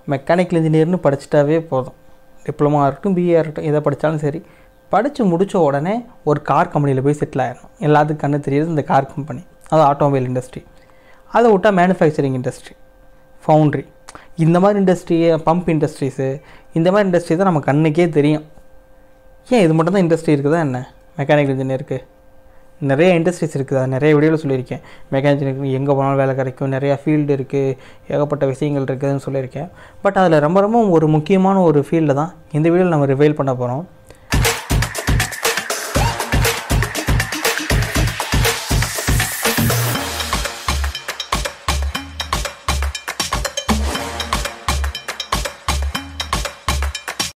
mechanical இன்ஜினியர்னு படிச்சிட்டாவே போதும் diploma இருக்கட்டும் BA இருக்கட்டும் எதை படித்தாலும் சரி படித்து முடித்த உடனே ஒரு கார் கம்பெனியில் போய் செட்டில் ஆயிடணும் எல்லாத்துக்கும் கண்ணு தெரியுது இந்த கார் கம்பெனி அது ஆட்டோமொபைல் இண்டஸ்ட்ரி அதை விட்டால் மேனுஃபேக்சரிங் இண்டஸ்ட்ரி ஃபவுண்ட்ரி இந்த மாதிரி இண்டஸ்ட்ரி பம்ப் இண்டஸ்ட்ரீஸு இந்த மாதிரி இண்டஸ்ட்ரி தான் நம்ம கண்ணுக்கே தெரியும் ஏன் இது மட்டும் தான் இண்டஸ்ட்ரி இருக்குதா என்ன மெக்கானிக்கல் இன்ஜினியருக்கு நிறைய இண்டஸ்ட்ரீஸ் இருக்குதா நிறைய வீடியோவில் சொல்லியிருக்கேன் மெக்கானிக்கல் இன்ஜினியருக்கு எங்கே போனாலும் வேலை கிடைக்கும் நிறையா ஃபீல்டு இருக்குது ஏகப்பட்ட விஷயங்கள் இருக்குதுன்னு சொல்லியிருக்கேன் பட் அதில் ரொம்ப ரொம்ப ஒரு முக்கியமான ஒரு ஃபீல்டு தான் இந்த வீடியோவில் நம்ம ரிவைல் பண்ண போகிறோம்